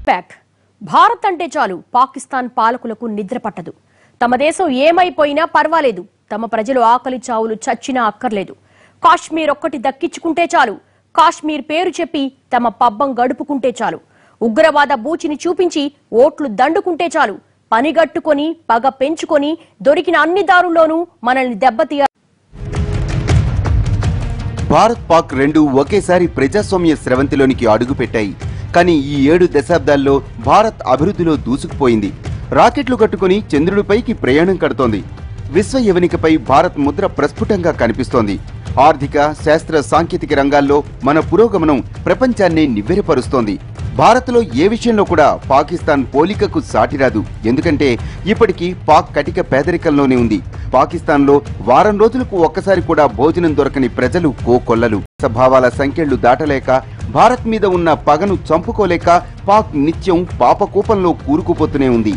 pack Bharat అంటే చాలు పాకిస్తాన్ పాలకులకు నిద్ర పట్టదు తమ దేశం ఏమైపోయినా పర్వాలేదు తమ ప్రజలు ఆకలి చావులు చచ్చినా అక్కర్లేదు కాశ్మీర్ ఒక్కటి దక్కించుకుంటే చాలు కాశ్మీర్ పేరు చెప్పి తమ పబ్బం గడుపుకుంటే చాలు ఉగ్రవాద బూచిని చూపించి ఓట్లు దండుకుంటే చాలు పనిగట్టుకొని పగ పెంచుకొని దొరికిన అన్ని దారుల్లోనూ మనల్ని దెబ్బతీయ భారత్ పాక్ రెండు ఒకేసారి ప్రజాస్వామ్య స్రవంతిలోనికి అడుగుపెట్టాయి కానీ ఈ ఏడు దశాబ్దాల్లో భారత్ అభివృద్ధిలో దూసుకుపోయింది రాకెట్లు కట్టుకుని చంద్రుడిపైకి ప్రయాణం కడుతోంది విశ్వ యవనికపై భారత్ ముద్ర ప్రస్ఫుటంగా కనిపిస్తోంది ఆర్థిక శాస్త్ర సాంకేతిక రంగాల్లో మన పురోగమనం ప్రపంచాన్ని నివ్వెరపరుస్తోంది భారత్లో ఏ విషయంలో కూడా పాకిస్తాన్ పోలికకు సాటిరాదు ఎందుకంటే ఇప్పటికీ పాక్ కటిక పేదరికంలోనే ఉంది పాకిస్తాన్లో వారం రోజులకు ఒక్కసారి కూడా భోజనం దొరకని ప్రజలు కోకొల్లలు స్వభావాల సంఖ్యలు దాటలేక భారత్ మీద ఉన్న పగను చంపుకోలేక పాక్ నిత్యం పాపకూపంలో కూరుకుపోతూనే ఉంది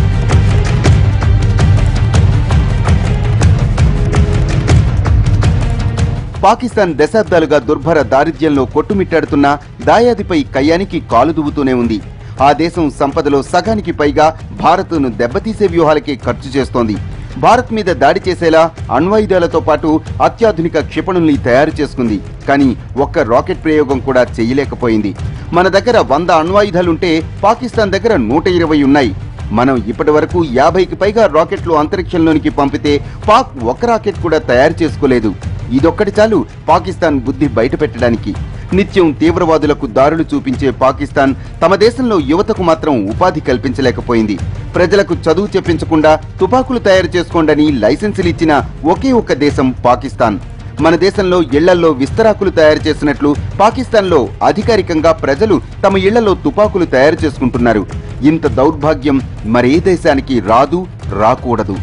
పాకిస్తాన్ దశాబ్దాలుగా దుర్భర దారిద్ర్యంలో కొట్టుమిట్టాడుతున్న దాయాదిపై కయ్యానికి కాలు దువ్వుతూనే ఉంది ఆ దేశం సంపదలో సగానికి పైగా భారత్ను దెబ్బతీసే వ్యూహాలకే ఖర్చు చేస్తోంది భారత్ మీద దాడి చేసేలా అణ్వాయుధాలతో పాటు అత్యాధునిక క్షిపణుల్ని తయారు చేసుకుంది కానీ ఒక్క రాకెట్ ప్రయోగం కూడా చేయలేకపోయింది మన దగ్గర వంద అణ్వాయుధాలుంటే పాకిస్తాన్ దగ్గర నూట ఇరవై ఉన్నాయి మనం ఇప్పటి వరకు యాభైకి పైగా రాకెట్లు అంతరిక్షంలోనికి పంపితే పాక్ ఒక రాకెట్ కూడా తయారు చేసుకోలేదు ఇదొక్కటి చాలు పాకిస్తాన్ బుద్ధి బయటపెట్టడానికి నిత్యం తీవ్రవాదులకు దారులు చూపించే పాకిస్తాన్ తమ దేశంలో యువతకు మాత్రం ఉపాధి కల్పించలేకపోయింది ప్రజలకు చదువు చెప్పించకుండా తుపాకులు తయారు చేసుకోండని లైసెన్సులు ఇచ్చిన ఒకే ఒక్క దేశం పాకిస్తాన్ మన దేశంలో ఇళ్లలో విస్తరాకులు తయారు చేసినట్లు పాకిస్తాన్లో అధికారికంగా ప్రజలు తమ ఇళ్లలో తుపాకులు తయారు చేసుకుంటున్నారు ఇంత దౌర్భాగ్యం మరే దేశానికి రాదు రాకూడదు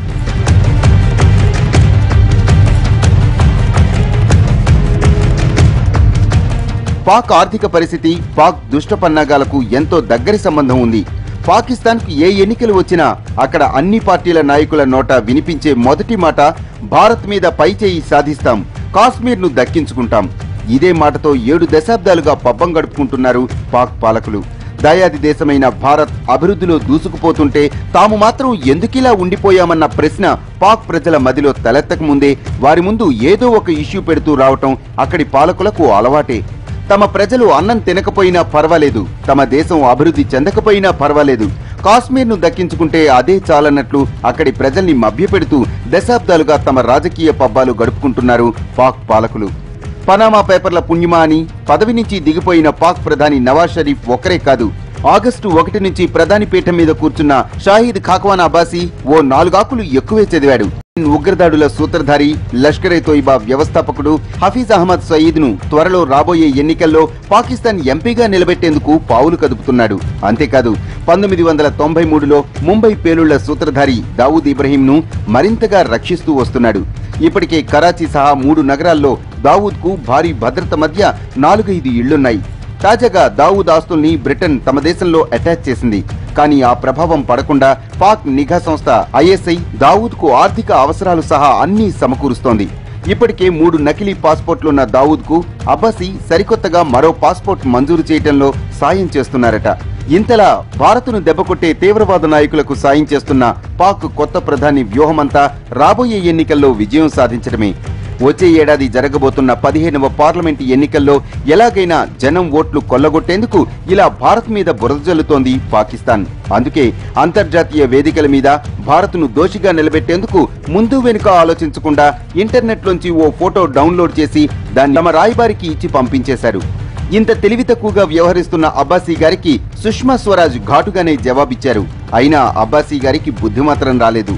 పాక్ ఆర్థిక పరిస్థితి పాక్ దుష్ట పన్నాగాలకు ఎంతో దగ్గరి సంబంధం ఉంది పాకిస్తాన్కు ఏ ఎన్నికలు వచ్చినా అక్కడ అన్ని పార్టీల నాయకుల నోట వినిపించే మొదటి మాట భారత్ మీద పైచేయి సాధిస్తాం కాశ్మీర్ను దక్కించుకుంటాం ఇదే మాటతో ఏడు దశాబ్దాలుగా పబ్బం గడుపుకుంటున్నారు పాక్ పాలకులు దయాది దేశమైన భారత్ అభివృద్ధిలో దూసుకుపోతుంటే తాము మాత్రం ఎందుకిలా ఉండిపోయామన్న ప్రశ్న పాక్ ప్రజల మదిలో తలెత్తక ముందే వారి ముందు ఏదో ఒక ఇష్యూ పెడుతూ రావటం అక్కడి పాలకులకు అలవాటే తమ ప్రజలు అన్నం తినకపోయినా పర్వాలేదు తమ దేశం అభివృద్ధి చెందకపోయినా పర్వాలేదు కాశ్మీర్ను దక్కించుకుంటే అదే చాలన్నట్లు అక్కడి ప్రజల్ని మభ్యపెడుతూ దశాబ్దాలుగా తమ రాజకీయ పబ్బాలు గడుపుకుంటున్నారు పాక్ పాలకులు పనామా పేపర్ల పుణ్యమా అని పదవి నుంచి దిగిపోయిన పాక్ ప్రధాని నవాజ్ షరీఫ్ ఒక్కరే కాదు ఆగస్టు ఒకటి నుంచి ప్రధాని పీఠం మీద కూర్చున్న షాహిద్ ఖాక్వాన్ అబ్బాసీ ఓ నాలుగాకులు ఎక్కువే చదివాడు ఉగ్రదాడుల సూత్రధారి లష్కర్ ఏ తోయిబా వ్యవస్థాపకుడు హఫీజ్ అహ్మద్ సయీద్ ను త్వరలో రాబోయే ఎన్నికల్లో పాకిస్తాన్ ఎంపీగా నిలబెట్టేందుకు పావులు కదుపుతున్నాడు అంతేకాదు పంతొమ్మిది వందల తొంభై మూడులో ముంబై పేలుళ్ల సూత్రధారి దావూద్ ఇబ్రహీం ను మరింతగా రక్షిస్తూ వస్తున్నాడు ఇప్పటికే కరాచీ సహా మూడు నగరాల్లో దావూద్ కు భారీ భద్రత మధ్య నాలుగైదు ఇళ్లున్నాయి తాజాగా దావూద్ ఆస్తుల్ని బ్రిటన్ తమ దేశంలో అటాచ్ చేసింది కానీ ఆ ప్రభావం పడకుండా పాక్ నిఘా సంస్థ ఐఎస్ఐ దావూద్ కు ఆర్థిక అవసరాలు సహా అన్నీ సమకూరుస్తోంది ఇప్పటికే మూడు నకిలీ పాస్పోర్ట్లున్న దావూద్ కు అబ్బాసీ సరికొత్తగా మరో పాస్పోర్ట్ మంజూరు చేయటంలో సాయం చేస్తున్నారట ఇంతలా భారత్ను దెబ్బకొట్టే తీవ్రవాద నాయకులకు సాయం చేస్తున్న పాక్ కొత్త ప్రధాని వ్యూహమంతా రాబోయే ఎన్నికల్లో విజయం సాధించడమే వచ్చే ఏడాది జరగబోతున్న పదిహేనవ పార్లమెంటు ఎన్నికల్లో ఎలాగైనా జనం ఓట్లు కొల్లగొట్టేందుకు ఇలా భారత్ మీద బురద జల్లుతోంది పాకిస్తాన్ అందుకే అంతర్జాతీయ వేదికల మీద భారత్ను దోషిగా నిలబెట్టేందుకు ముందు వెనుక ఆలోచించకుండా ఇంటర్నెట్లోంచి ఓ ఫోటో డౌన్లోడ్ చేసి దాన్ని తమ రాయబారికి ఇచ్చి పంపించేశారు ఇంత తెలివి తక్కువగా వ్యవహరిస్తున్న అబ్బాసీ గారికి సుష్మా స్వరాజ్ ఘాటుగానే జవాబిచ్చారు అయినా అబ్బాసీ గారికి బుద్ధి మాత్రం రాలేదు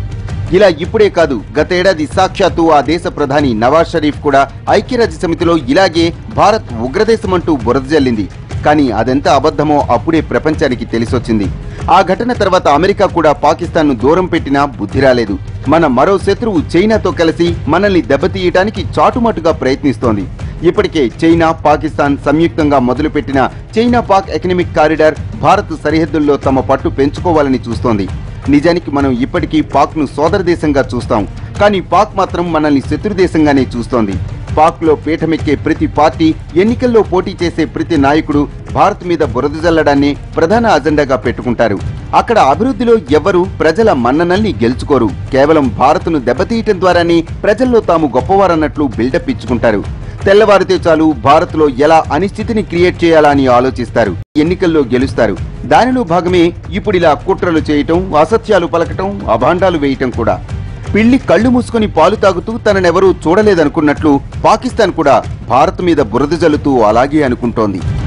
ఇలా ఇప్పుడే కాదు గతేడాది సాక్షాత్తు ఆ దేశ ప్రధాని నవాజ్ షరీఫ్ కూడా ఐక్యరాజ్య సమితిలో ఇలాగే భారత్ ఉగ్రదేశమంటూ బురద జల్లింది కానీ అదెంత అబద్ధమో అప్పుడే ప్రపంచానికి తెలిసొచ్చింది ఆ ఘటన తర్వాత అమెరికా కూడా పాకిస్తాన్ను దూరం పెట్టినా బుద్ధి రాలేదు మన మరో శత్రువు చైనాతో కలిసి మనల్ని దెబ్బతీయటానికి చాటుమాటుగా ప్రయత్నిస్తోంది ఇప్పటికే చైనా పాకిస్తాన్ సంయుక్తంగా మొదలుపెట్టిన China Pak economic corridor Bharat సరిహద్దుల్లో తమ పట్టు పెంచుకోవాలని చూస్తోంది నిజానికి మనం ఇప్పటికీ పాక్ను సోదర దేశంగా చూస్తాం కానీ పాక్ మాత్రం మనల్ని శత్రు దేశంగానే చూస్తోంది పాక్ లో పీఠమెక్కే ప్రతి పార్టీ ఎన్నికల్లో పోటీ చేసే ప్రతి నాయకుడు భారత్ మీద బురద జల్లడాన్ని ప్రధాన అజెండాగా పెట్టుకుంటారు అక్కడ అభివృద్ధిలో ఎవ్వరూ ప్రజల మన్ననల్ని గెలుచుకోరు కేవలం భారత్ను దెబ్బతీయటం ద్వారానే ప్రజల్లో తాము గొప్పవారన్నట్లు బిల్డప్ ఇచ్చుకుంటారు తెల్లవారితే చాలు భారత్ లో ఎలా అనిశ్చితిని క్రియేట్ చేయాలా అని ఆలోచిస్తారు ఎన్నికల్లో గెలుస్తారు దానిలో భాగమే ఇప్పుడు ఇలా కుట్రలు చేయటం అసత్యాలు పలకటం అభాండాలు వేయటం కూడా పిల్లి కళ్ళు మూసుకొని పాలు తాగుతూ తననెవరూ చూడలేదనుకున్నట్లు పాకిస్తాన్ కూడా భారత్ మీద బురద జల్లుతూ అలాగే అనుకుంటోంది